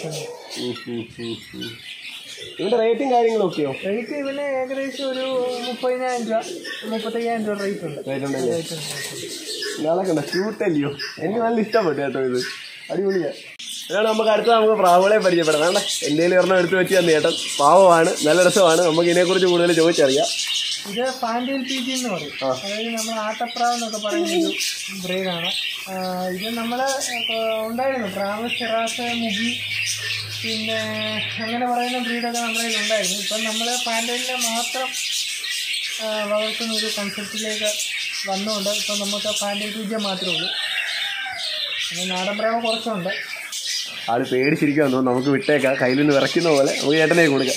ഇതിന്റെ റേറ്റും കാര്യങ്ങളൊക്കെയോ റേറ്റ് ഇവന് ഏകദേശം ഒരു മുപ്പതിനായിരം രൂപ മുപ്പത്തയ്യായിരം രൂപ റേറ്റ് ഉണ്ട് റേറ്റ് ഉണ്ടല്ലേ റേറ്റ് ഉണ്ട് നാളെ കണ്ട ക്യൂട്ട് അല്ലയോ എനിക്ക് നല്ല ഇഷ്ടപ്പെട്ടു കേട്ടോ ഇത് അടിപൊളിയാ അതാണ് നമുക്ക് അടുത്ത നമുക്ക് പ്രാവുകളെ പരിചയപ്പെടാം വേണ്ട എന്തെങ്കിലും ഒരെണ്ണം എടുത്ത് വെച്ച് തന്നെ ചേട്ടൻ പാവമാണ് നല്ല രസമാണ് നമുക്ക് ഇതിനെക്കുറിച്ച് കൂടുതൽ ചോദിച്ചറിയാം ഇത് പാൻഡേൽ പി ജി എന്ന് പറയും അതായത് നമ്മൾ ആട്ടപ്രാവ് എന്നൊക്കെ പറയുന്ന ഒരു ബ്രീഡാണ് ഇത് നമ്മൾ ഉണ്ടായിരുന്നു പ്രാവ് ചെറാസ് മുഗി പിന്നെ അങ്ങനെ പറയുന്ന ബ്രീഡൊക്കെ നമ്മുടെ കയ്യിൽ ഉണ്ടായിരുന്നു ഇപ്പം നമ്മൾ പാൻഡേലിനെ മാത്രം ആ, വളർത്തുന്ന ഒരു കൺസെപ്റ്റിലേക്ക് വന്നുകൊണ്ട് ഇപ്പം നമുക്ക് പാൻഡേൽ പി ജി മാത്രമേ ഉള്ളൂ പിന്നെ നാടൻ പ്രാവ് കുറച്ചുണ്ട് ആള് പേടിച്ചിരിക്കാൻ തോന്നുന്നു നമുക്ക് വിട്ടേക്കാം കയ്യിൽ നിന്ന് വിറയ്ക്കുന്ന പോലെ നമുക്ക് ചേട്ടനെ കൊടുക്കാം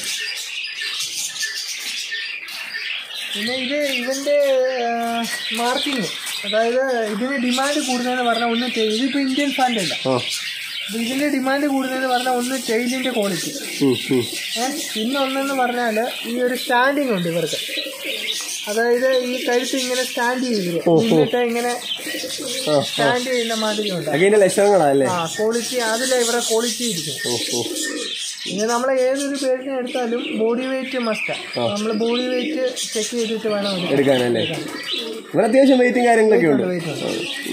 പിന്നെ ഇത് ഇവൻ്റെ മാർക്കിങ് അതായത് ഇതിന് ഡിമാൻഡ് കൂടുതലെന്ന് പറഞ്ഞാൽ ഒന്ന് ടെ- ഇതിപ്പോൾ ഇന്ത്യൻ ഫാൻ്റെ അല്ല ആ അപ്പോൾ ഇതിൻ്റെ ഡിമാൻഡ് കൂടുതലെന്ന് പറഞ്ഞാൽ ഒന്ന് ടെയിലിൻ്റെ ക്വാളിറ്റി ഉം, ഉം. ഏഹ് പിന്നെ ഒന്നെന്ന് പറഞ്ഞാൽ ഈ ഒരു സ്റ്റാൻഡിങ് ഉണ്ട് ഇവർക്ക് അതായത് ഈ കഴുത്ത് ഇങ്ങനെ സ്റ്റാൻഡ് ചെയ്തിരും എന്നിട്ട് ഇങ്ങനെ ആ സ്റ്റാൻഡ് ചെയ്യുന്ന മാതിരി ഉണ്ട് അതൊക്കെ ഇതിന്റെ ലക്ഷണങ്ങളല്ലേ ആ ക്വാളിറ്റി അതിലെ ഇവരുടെ ക്വാളിറ്റി ഇരിക്കും ഓ ഓ ഇനി നമ്മൾ ഏതൊരു പേരിനെ എടുത്താലും ബോഡി വെയിറ്റ് മസ്റ്റാണ് നമ്മൾ ബോഡി വെയിറ്റ് ചെക്ക് ചെയ്തിട്ട് വേണം എടുക്കാൻ. എടുക്കാനല്ലേ ഇവിടെ അത്യാവശ്യം വെയിറ്റും കാര്യങ്ങളൊക്കെ ഉണ്ട് വെയിറ്റ് ഉണ്ട്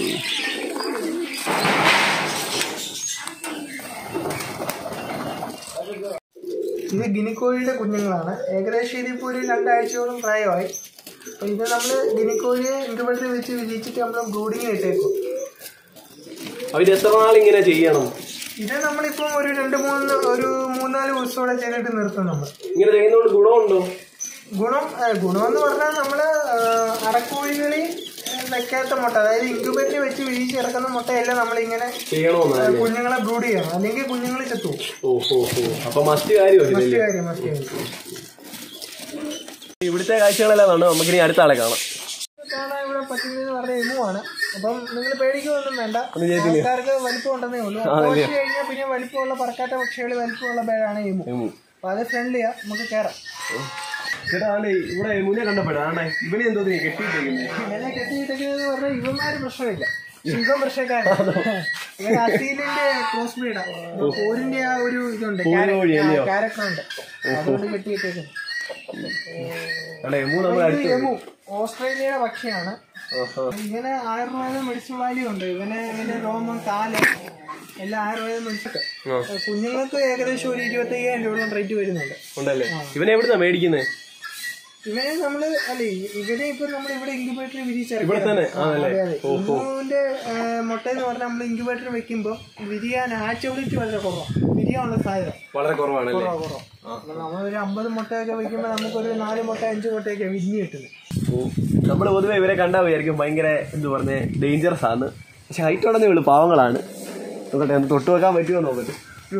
ഇത് ഗിനിക്കോഴിയുടെ കുഞ്ഞുങ്ങളാണ് ഏകദേശം ഇതിപ്പോൾ ഒരു രണ്ടാഴ്ചയോളം പ്രായമായി അപ്പോൾ ഇത് നമ്മൾ ഗിനിക്കോഴിയെ ഇൻക്യുബേറ്ററിൽ വെച്ച് വിരിച്ചിട്ട് നമ്മൾ ബ്രൂഡിങ്ങിന് ഇട്ടേക്കും അപ്പൊ ഇത് എത്ര നാൾ ഇങ്ങനെ ചെയ്യണം ഇത് നമ്മളിപ്പം ഒരു രണ്ട് മൂന്ന് ഒരു മൂന്നാല് ദിവസത്തോടെ ചെയ്തിട്ട് നിർത്തും നമ്മൾ ഇങ്ങനെ ചെയ്യുന്നതുകൊണ്ട് ഗുണമുണ്ടോ ഗുണം ആ, ഗുണമെന്ന് പറഞ്ഞാൽ നമ്മൾ അടക്കോഴികളിൽ വെക്കാത്ത മുട്ട അതായത് ഇൻക്യുബേറ്ററിൽ വെച്ച് വിരിച്ചിറക്കുന്ന മുട്ടയെല്ലാം നമ്മളിങ്ങനെ ചെയ്യണമെന്നല്ലേ കുഞ്ഞുങ്ങളെ ബ്രൂഡ് ചെയ്യണം അല്ലെങ്കിൽ കുഞ്ഞുങ്ങൾ ചത്തുപോകും ഓ ഓ ഓ അപ്പൊ മസ്റ്റ് കാര്യമല്ലേ മറ്റു കാര്യം മറ്റു കാര്യം ഇവിടുത്തെ കാഴ്ചകളെല്ലാം കണ്ടു നമുക്കിനി അടുത്ത ആളെ കാണാം കാണാൻ ഇവിടെ പറ്റുന്നതെന്ന് പറഞ്ഞ എമുവാണ് അപ്പം നിങ്ങൾ പേടിക്കുകയൊന്നും വേണ്ട ഒന്നും ചെയ്തില്ല ആൾക്കാർക്ക് വലിപ്പം ഉണ്ടെന്നേ ഉള്ളൂ കുറച്ച് കഴിഞ്ഞാൽ പിന്നെ വലിപ്പമുള്ള പറക്കാത്ത പക്ഷികൾ വലിപ്പമുള്ള പേരാണ് എമു ഉം. അപ്പൊ അത് ഫ്രണ്ട്ലിയാ നമുക്ക് കയറാം ചേട്ടാ ആണ്ടേ ഇവിടെ മുന്നേ കണ്ടപ്പോഴാണേ ഇവനെ എന്തോ നീ കെട്ടിയിട്ടേക്കുന്നത് ഇവനെ കെട്ടിയിട്ടേക്കെന്ന് പറഞ്ഞാൽ ഇവന്മാര് പ്രശ്നമില്ല ശിവൻ പ്രശ്നക്കാരൻ ഇവൻ അസീലിന്റെ ക്രോസ് ബ്രീഡാണ് പോരിന്റെ ആ ഒരു ഇതുണ്ട് കോഴി അല്ലയോ? ക്യാരക്ടർ ഉണ്ട് അതുകൊണ്ട് കെട്ടിയിട്ടേക്കുന്നു അല്ലേ യമു നമ്മുടെ ഇത് അടുത്ത് യമു ഓസ്ട്രേലിയയുടെ പക്ഷിയാണ് ആഹാ. ഇങ്ങനെ ആയുർവേദ മെഡിസിൻ വാല്യൂ ഉണ്ട് ഇവനെ ഇവന്റെ രോമം കാല് എല്ലാം ആയുർവേദ മെഡിസിൻ ആ. കുഞ്ഞുങ്ങൾക്ക് ഏകദേശം ഒരു ഇരുപത്തി അയ്യായിരം രൂപയോളം റേറ്റ് വരുന്നുണ്ട് ഉണ്ടല്ലേ ഇവനെ എവിടുന്നാ മേടിക്കുന്നത് ഇവനെ നമ്മള് അല്ലെ ഇവനെ ഇപ്പൊ നമ്മൾ ഇവിടെ ഇൻക്യുബേറ്ററിൽ ഇവിടെ വിരിച്ചിറക്കി തന്നെ ആണല്ലേ ഇന്നുവിന്റെ മുട്ട എന്ന് പറഞ്ഞാൽ നമ്മൾ ഇൻക്യുബേറ്ററിൽ വെക്കുമ്പോൾ വിരിയാൻ ആച്ചബിലിറ്റി വളരെ കുറവാണ് വിരിയാനുള്ള സാധ്യത വളരെ കുറവാണല്ലേ കുറവാണ് കുറവാണ് അപ്പൊ നമ്മളൊരു അമ്പത് മുട്ടയൊക്കെ വെക്കുമ്പോൾ നമുക്കൊരു നാല് മുട്ട അഞ്ച് മുട്ടയൊക്കെ വിരിഞ്ഞ് കിട്ടുന്നത് നമ്മൾ പൊതുവെ ഇവരെ കണ്ടാൽ വിചാരിക്കും ഭയങ്കര എന്ത് പറഞ്ഞേ ഡേഞ്ചറസ് ആണ് പക്ഷെ ഹൈറ്റ് ഉടനെ ഉള്ളു പാവങ്ങളാണ് നോക്കട്ടെ ഒന്ന് തൊട്ട് വെക്കാൻ പറ്റുമോ നോക്കട്ടെ യ്യോ.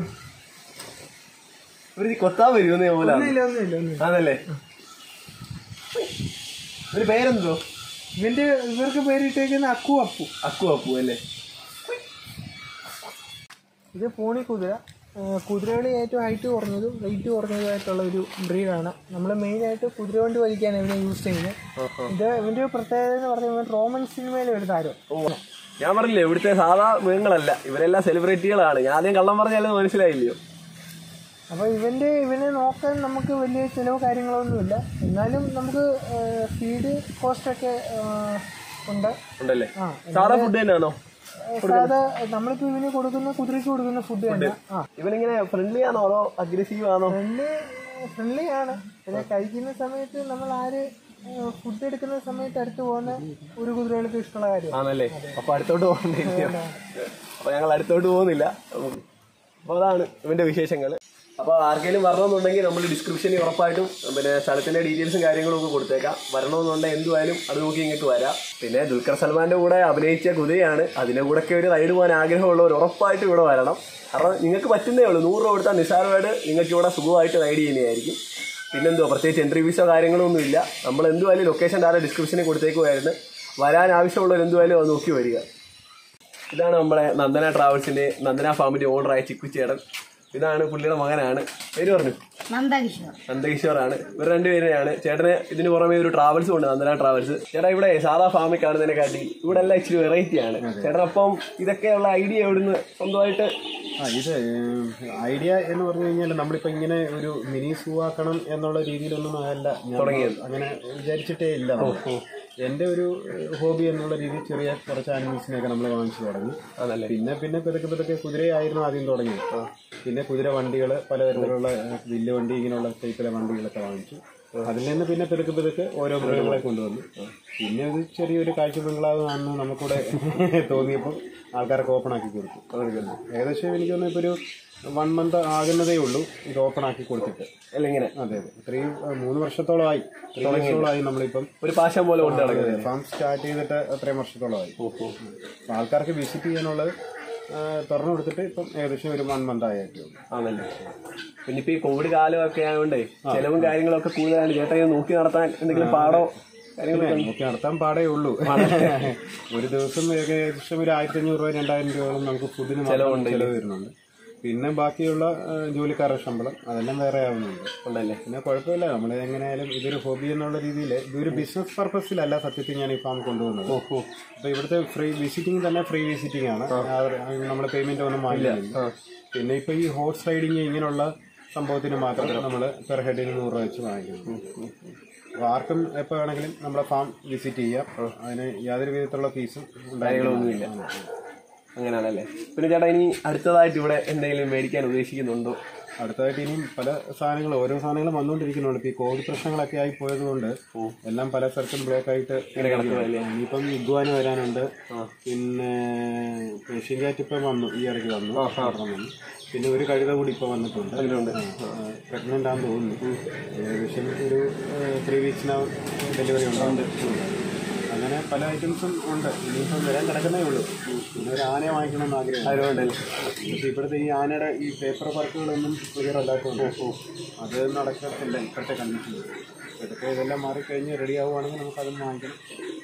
ഇവര് കൊത്താൻ വരുമെന്ന് പോലാണ് ഒന്നുമില്ല ഒന്നുമില്ല ഒന്നുമില്ല ആണല്ലേ ഒരു പേരെന്തോ ഇവന്റെ ഇവർക്ക് പേരിട്ടേക്കുന്ന അക്കു അപ്പു അക്കു അപ്പു അല്ലേ ഇത് പോണി കുതിര കുതിരകളിൽ ഏറ്റവും ഹൈറ്റ് കുറഞ്ഞതും വെയിറ്റ് കുറഞ്ഞതുമായിട്ടുള്ള ഒരു ബ്രീഡാണ് നമ്മൾ മെയിനായിട്ട് കുതിര വണ്ടി വലിക്കാൻ ഇവനെ യൂസ് ചെയ്യുന്നത് ഇത് ഇവന്റെ ഒരു പ്രത്യേകത എന്ന് പറഞ്ഞാൽ റോമൻ സിനിമയിലെ ഒരു താരം ഓ ഞാൻ പറഞ്ഞില്ലേ ഇവിടുത്തെ സാധാ മൃഗങ്ങളല്ല ഇവരെല്ലാം സെലിബ്രിറ്റികളാണ് ഞാൻ ആദ്യം കള്ളം പറഞ്ഞാലും മനസ്സിലായില്ലയോ അപ്പോൾ ഇവന്റെ ഇവനെ നോക്കാൻ നമുക്ക് വലിയ ചിലവ് കാര്യങ്ങളൊന്നുമില്ല എന്നാലും നമുക്ക് ഫീഡ് കോസ്റ്റൊക്കെ ഉണ്ട് ഉണ്ടല്ലേ ആ സാധാ ഫുഡ് തന്നെയാണോ സാധാ നമ്മളിപ്പോൾ ഇവന് കൊടുക്കുന്ന കുതിരയ്ക്ക് കൊടുക്കുന്ന ഫുഡ് തന്നെ ആ ഇവനിങ്ങനെ ഫ്രണ്ട്ലി ആണോ അതോ അഗ്രസീവ് ആണോ ഫ്രണ്ട്ലി ഫ്രണ്ട്ലി ആണ് പിന്നെ കഴിക്കുന്ന സമയത്ത് നമ്മൾ ആര് ഫുഡ് എടുക്കുന്ന സമയത്ത് അടുത്ത് പോകുന്ന ഒരു കുതിരകൾക്ക് ഇഷ്ടമുള്ള കാര്യം ആണല്ലേ അപ്പൊ അടുത്തോട്ട് പോകണ്ടേ അപ്പൊ ഞങ്ങൾ അടുത്തോട്ട് പോകുന്നില്ല അപ്പൊ അതാണ് ഇവന്റെ വിശേഷങ്ങൾ അപ്പൊ ആർക്കെങ്കിലും വരണമെന്നുണ്ടെങ്കിൽ നമ്മൾ ഡിസ്ക്രിപ്ഷനിൽ ഉറപ്പായിട്ടും പിന്നെ സ്ഥലത്തിന്റെ ഡീറ്റെയിൽസും കാര്യങ്ങളും ഒക്കെ കൊടുത്തേക്കാം വരണമെന്നുണ്ടെങ്കിൽ എന്തുവായാലും അത് നോക്കി ഇങ്ങോട്ട് വരാം പിന്നെ ദുൽഖർ സൽമാന്റെ കൂടെ അഭിനയിച്ച കുതിരയാണ് അതിന്റെ കൂടെ ഒക്കെ ഒരു റൈഡ് പോകാൻ ആഗ്രഹമുള്ളവർ ഉറപ്പായിട്ടും ഇവിടെ വരണം കാരണം നിങ്ങൾക്ക് പറ്റുന്നേ ഉള്ളൂ നൂറ് രൂപ കൊടുത്താൽ നിസ്സാരമായിട്ട് നിങ്ങൾക്ക് ഇവിടെ സുഖമായിട്ട് റൈഡ് ചെയ്യുന്നതായിരിക്കും പിന്നെന്തോ പ്രത്യേകിച്ച് എൻട്രി ഫീസോ കാര്യങ്ങളോ ഒന്നുമില്ല നമ്മൾ എന്തുവായാലും ലൊക്കേഷൻ താഴെ ഡിസ്ക്രിപ്ഷനിൽ കൊടുത്തേക്കുമായിരുന്നു വരാൻ ആവശ്യമുള്ളവർ എന്തുവായാലും അത് നോക്കി വരിക ഇതാണ് നമ്മുടെ നന്ദന ട്രാവൽസിന്റെ നന്ദന ഫാമിന്റെ ഓണറായ ചിക്കുച്ചേടൻ ഇതാണ് പുള്ളിയുടെ മകനാണ് പേര് പറഞ്ഞു നന്ദകിഷോർ നന്ദകിഷോറാണ് ഇവർ രണ്ടുപേരെയാണ് ചേട്ടന് ഇതിന് പുറമെ ഒരു ട്രാവൽസ് ഉണ്ട് നന്ദന ട്രാവൽസ് ചേട്ടാ ഇവിടെ സാധാ ഫാമിൽ കാണുന്നതിനെ കാട്ടി ഇവിടെ എല്ലാം ഇച്ചിരി വെറൈറ്റി ആണ് ചേട്ടനപ്പം ഇതൊക്കെയുള്ള ഐഡിയ എവിടുന്ന് സ്വന്തമായിട്ട് ആ ഇത് ഐഡിയ എന്ന് പറഞ്ഞു കഴിഞ്ഞാൽ നമ്മളിപ്പോൾ ഇങ്ങനെ ഒരു മിനി സൂ ആക്കണം എന്നുള്ള രീതിയിലൊന്നും അല്ല ഞാൻ തുടങ്ങിയത്. അങ്ങനെ വിചാരിച്ചിട്ടേ ഇല്ല നമ്മൾ. എൻ്റെ ഒരു ഹോബി എന്നുള്ള രീതിയിൽ ചെറിയ കുറച്ച് ആനിമൽസിനെയൊക്കെ നമ്മൾ വാങ്ങിച്ചു തുടങ്ങി ആണല്ലേ പിന്നെ പിന്നെ പതുക്കെ പതുക്കെ കുതിരയായിരുന്നു ആദ്യം തുടങ്ങി പിന്നെ കുതിര വണ്ടികൾ പലതരത്തിലുള്ള ഏഹ്, വില്ല് വണ്ടി ഇങ്ങനെയുള്ള ടൈപ്പിലെ വണ്ടികളൊക്കെ വാങ്ങിച്ചു അതിൽ നിന്ന് പിന്നെ പെതുക്കെ പെതുക്കെ ഓരോ മൃഗങ്ങളെ കൊണ്ടുവന്നു പിന്നെ ഒരു ചെറിയൊരു കാഴ്ച ബംഗ്ലാവാണെന്ന് നമുക്കൂടെ തോന്നിയപ്പോൾ ആൾക്കാരൊക്കെ ഓപ്പൺ ആക്കി കൊടുത്തു ഏകദേശം എനിക്ക് തോന്നുന്നു ഇപ്പോൾ ഒരു വൺ മന്ത് ആകുന്നതേ ഉള്ളൂ ഇത് ഓപ്പൺ ആക്കി കൊടുത്തിട്ട് അല്ല ഇങ്ങനെ അതെ അതെ ഇത്രയും ഏഹ്, മൂന്ന് വർഷത്തോളമായി ത്രീ വർഷത്തോളമായി നമ്മളിപ്പം ഒരു പാശം പോലെ കൊണ്ട് നടക്കുന്നത് ഫാം സ്റ്റാർട്ട് ചെയ്തിട്ട് അത്രയും വർഷത്തോളമായി അപ്പൊ ആൾക്കാർക്ക് വിസിറ്റ് ചെയ്യാനുള്ളത് ആ, തുറന്നു കൊടുത്തിട്ട് ഇപ്പം ഏകദേശം ഒരു വൺ മന്ത് ആയിട്ടുള്ളൂ ആണല്ലേ പിന്നെ ഇപ്പൊ ഈ കോവിഡ് കാലമൊക്കെ ആയതുകൊണ്ടേ ചെലവും കാര്യങ്ങളൊക്കെ കൂടുതലാണ് ചേട്ടാ ഇത് നോക്കി നടത്താൻ എന്തെങ്കിലും പാടോ കാര്യങ്ങളൊക്കെ ഉണ്ടോ? നമുക്ക് നടത്താൻ പാടേ ഉള്ളൂ ഒരു ദിവസം ഏകദേശം ഒരു ആയിരത്തി അഞ്ഞൂറ് രൂപ രണ്ടായിരം രൂപയോളം നമുക്ക് ഫുഡിന് മാത്രം ചെലവ് വരുന്നുണ്ട് പിന്നെ ബാക്കിയുള്ള ആ, ജോലിക്കാരുടെ ശമ്പളം അതെല്ലാം വേറെ ആവുന്നുണ്ട് ഉണ്ടല്ലേ പിന്നെ കുഴപ്പമില്ല നമ്മൾ എങ്ങനെയായാലും ഇതൊരു ഹോബി എന്നുള്ള രീതിയിൽ ഇതൊരു ബിസിനസ് പർപ്പസിലല്ല സത്യത്തിൽ ഞാൻ ഈ ഫാം കൊണ്ടുവന്നത് അപ്പൊ ഇവിടുത്തെ ഫ്രീ വിസിറ്റിംഗ് തന്നെ ഫ്രീ വിസിറ്റിംഗ് ആണ് നമ്മൾ പേയ്മെന്റ് ഒന്നും വാങ്ങില്ല പിന്നെ ഇപ്പൊ ഈ ഹോർസ് റൈഡിങ് ഇങ്ങനെയുള്ള സംഭവത്തിന് മാത്രം നമ്മൾ പെർ ഹെഡിന് നൂറ് രൂപ വെച്ച് വാങ്ങിക്കുന്നു അപ്പോൾ ആർക്കും എപ്പോൾ വേണമെങ്കിലും നമ്മളെ ഫാം വിസിറ്റ് ചെയ്യാം അതിന് യാതൊരു വിധത്തിലുള്ള ഫീസും കാര്യങ്ങളൊന്നുമില്ല. അങ്ങനെയാണല്ലേ പിന്നെ ചേട്ടാ ഇനി അടുത്തതായിട്ട് ഇവിടെ എന്തെങ്കിലും മേടിക്കാൻ ഉദ്ദേശിക്കുന്നുണ്ടോ അടുത്തതായിട്ട് ഇനിയും പല സാധനങ്ങൾ ഓരോ സാധനങ്ങളും വന്നുകൊണ്ടിരിക്കുന്നുണ്ട് ഇപ്പൊ ഈ കോവിഡ് പ്രശ്നങ്ങളൊക്കെ ആയി പോയതുകൊണ്ട് എല്ലാം പല സ്ഥലത്തും ബ്ലോക്ക് ആയിട്ട് ഇനിയിപ്പം ഇഗ്വാന് വരാനുണ്ട് പിന്നെ ഏഷ്യൻ ക്യാറ്റ് ഇപ്പം വന്നു ഈ ഇടയ്ക്ക് വന്നു ഒരെണ്ണം വന്നു പിന്നെ ഒരു കഴുത കൂടി ഇപ്പൊ വന്നിട്ടുണ്ട് പ്രഗ്നന്റ് ആണെന്ന് തോന്നുന്നു ഏകദേശം ഒരു ത്രീ വീക്സിനകം ഡെലിവറി ഉണ്ടാവും അങ്ങനെ പല ഐറ്റംസും ഉണ്ട് ഇനിയിപ്പം വരാൻ കിടക്കുന്നേ ഉള്ളൂ പിന്നെ ഒരു ആനയെ വാങ്ങിക്കണമെന്ന് ആഗ്രഹം അതുകൊണ്ടല്ലേ പക്ഷേ ഇവിടുത്തെ ഈ ആനയുടെ ഈ പേപ്പർ വർക്കുകളൊന്നും ക്ലിയർ അല്ലാത്തതുകൊണ്ട് അത് നടക്കത്തില്ല ഇപ്പോഴത്തെ കണ്ടീഷനിൽ ഇതൊക്കെ ഇതെല്ലാം മാറിക്കഴിഞ്ഞ് റെഡി ആവുകയാണെങ്കിൽ നമുക്ക് അതും വാങ്ങിക്കണം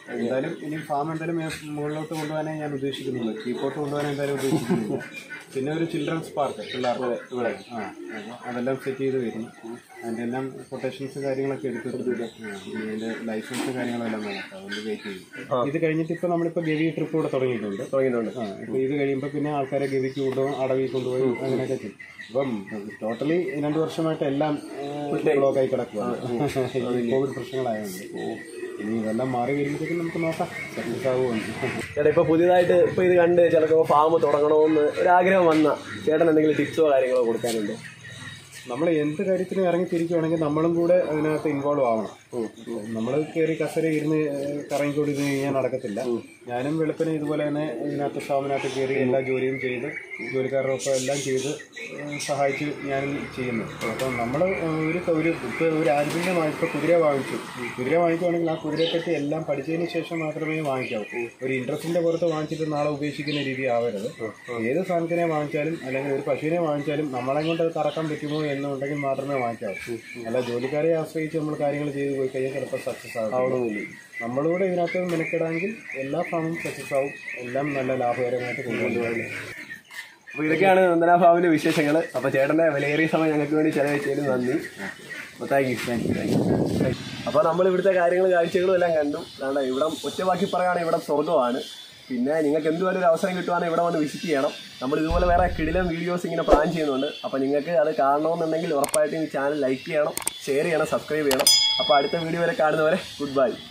എന്തായാലും ഇനി ഫാം എന്തായാലും മേ- മുകളിലോട്ട് കൊണ്ടുപോകാനേ ഞാൻ ഉദ്ദേശിക്കുന്നുള്ളൂ കീപ്പോട്ട് കൊണ്ടുപോകാൻ എന്തായാലും ഉദ്ദേശിക്കുന്നില്ല പിന്നെ ഒരു ചിൽഡ്രൻസ് പാർക്ക് പിള്ളേർക്ക് ഇവിടെ ആ അപ്പൊ അതെല്ലാം സെറ്റ് ചെയ്ത് വരുന്നു അതിൻ്റെ എല്ലാം കൊട്ടേഷൻസ് കാര്യങ്ങളൊക്കെ എടുത്തിട്ടുണ്ട് ആ, ഇനി അതിൻ്റെ ലൈസൻസ് കാര്യങ്ങളെല്ലാം വേണം അപ്പൊ അതുകൊണ്ട് വെയിറ്റ് ചെയ്യും ഇത് കഴിഞ്ഞിട്ട് ഇപ്പോൾ നമ്മളിപ്പോൾ ഗവി ട്രിപ്പ് കൂടെ തുടങ്ങിയിട്ടുണ്ട് തുടങ്ങിയിട്ടുണ്ട് ആ ഇപ്പോൾ ഇത് കഴിയുമ്പോൾ പിന്നെ ആൾക്കാരെ ഗവിക്ക് കൊണ്ടുപോകും അടവിൽ കൊണ്ടുപോയി അങ്ങനെയൊക്കെ ചെയ്യും ഇപ്പം ടോട്ടലി രണ്ട് വർഷമായിട്ട് എല്ലാം ബ്ലോക്കായി കിടക്കുകയാണ് ഈ കോവിഡ് പ്രശ്നങ്ങളായതുകൊണ്ട് ഇനി ഇതെല്ലാം മാറി വരുമ്പോഴത്തേക്കും നമുക്ക് നോക്കാം സക്സസ് ആവുമെന്ന് ചേട്ടാ ഇപ്പൊ പുതിയതായിട്ട് ഇപ്പൊ ഇത് കണ്ട് ചിലപ്പോൾ ഫാം തുടങ്ങണമെന്ന് ഒരാഗ്രഹം വന്ന ചേട്ടൻ എന്തെങ്കിലും ടിപ്സോ കാര്യങ്ങളോ കൊടുക്കാനുണ്ടോ നമ്മൾ എന്ത് കാര്യത്തിനും ഇറങ്ങി തിരിക്കുവാണെങ്കിൽ നമ്മളും കൂടെ അതിനകത്ത് ഇൻവോൾവ് ആവണം നമ്മൾ കയറി കസര ഇരുന്ന് കറങ്ങിക്കൂടി ഇത് കഴിഞ്ഞാൽ നടക്കത്തില്ല ഞാനും വെളുപ്പിനെ ഇതുപോലെ തന്നെ ഇതിനകത്ത് ഫാമിനകത്ത് കയറി എല്ലാ ജോലിയും ചെയ്ത് ജോലിക്കാരുടെ ഒപ്പം എല്ലാം ചെയ്ത് ഏഹ് സഹായിച്ച് ഞാനും ചെയ്യുന്നു അപ്പം നമ്മൾ ഒരു ഒരു ഇപ്പോൾ ഒരു ആനുകൂല്യം ഇപ്പോൾ കുതിര വാങ്ങിച്ചു കുതിര വാങ്ങിക്കുവാണെങ്കിൽ ആ കുതിരയെപ്പറ്റി എല്ലാം പഠിച്ചതിന് ശേഷം മാത്രമേ വാങ്ങിക്കാവൂ ഒരു ഇൻട്രസ്റ്റിന്റെ പുറത്ത് വാങ്ങിച്ചിട്ട് നാളെ ഉപേക്ഷിക്കുന്ന രീതി ആവരുത് ഏത് സാധനത്തിനെ വാങ്ങിച്ചാലും അല്ലെങ്കിൽ ഒരു പശുവിനെ വാങ്ങിച്ചാലും നമ്മളെ കൊണ്ട് അത് കറക്കാൻ പറ്റുമോ എന്നുണ്ടെങ്കിൽ മാത്രമേ വാങ്ങിക്കാവൂ അല്ല ജോലിക്കാരെ ആശ്രയിച്ച് നമ്മൾ കാര്യങ്ങൾ ചെയ്ത് പോയി കഴിഞ്ഞാൽ ചിലപ്പോൾ സക്സസ് ആവണമെന്നില്ല നമ്മളൂടെ ഇതിനകത്ത് മെനക്കെടാമെങ്കിൽ എല്ലാ ഫാമും സക്സസ് ആവും എല്ലാം നല്ല ലാഭകരമായിട്ട് കൊണ്ടുപോകും അപ്പൊ ഇതൊക്കെയാണ് നന്ദന ഫാമിന്റെ വിശേഷങ്ങൾ അപ്പൊ ചേട്ടന്റെ വിലയേറിയ സമയം ഞങ്ങൾക്ക് വേണ്ടി ചെലവഴിച്ചതിന് നന്ദി അപ്പൊ thank you thank you thank you അപ്പൊ നമ്മൾ ഇവിടുത്തെ കാര്യങ്ങളും കാഴ്ചകളും എല്ലാം കണ്ടു കാരണം ഇവിടെ ഒറ്റവാക്കി പറയുകയാണെങ്കിൽ ഇവിടെ സ്വർഗ്ഗമാണ് പിന്നെ നിങ്ങൾക്ക് എന്തുപോലെ ഒരു അവസരം കിട്ടുവാണെങ്കിൽ ഇവിടെ വന്ന് വിസിറ്റ് ചെയ്യണം നമ്മൾ ഇതുപോലെ വേറെ കിടിലം വീഡിയോസ് ഇങ്ങനെ പ്ലാൻ ചെയ്യുന്നുണ്ട് അപ്പോൾ നിങ്ങൾക്ക് അത് കാണണമെന്നുണ്ടെങ്കിൽ ഉറപ്പായിട്ടും ഈ ചാനൽ ലൈക്ക് ചെയ്യണം ഷെയർ ചെയ്യണം സബ്സ്ക്രൈബ് ചെയ്യണം അപ്പോൾ അടുത്ത വീഡിയോ വരെ കാണുന്നവരെ ഗുഡ് ബൈ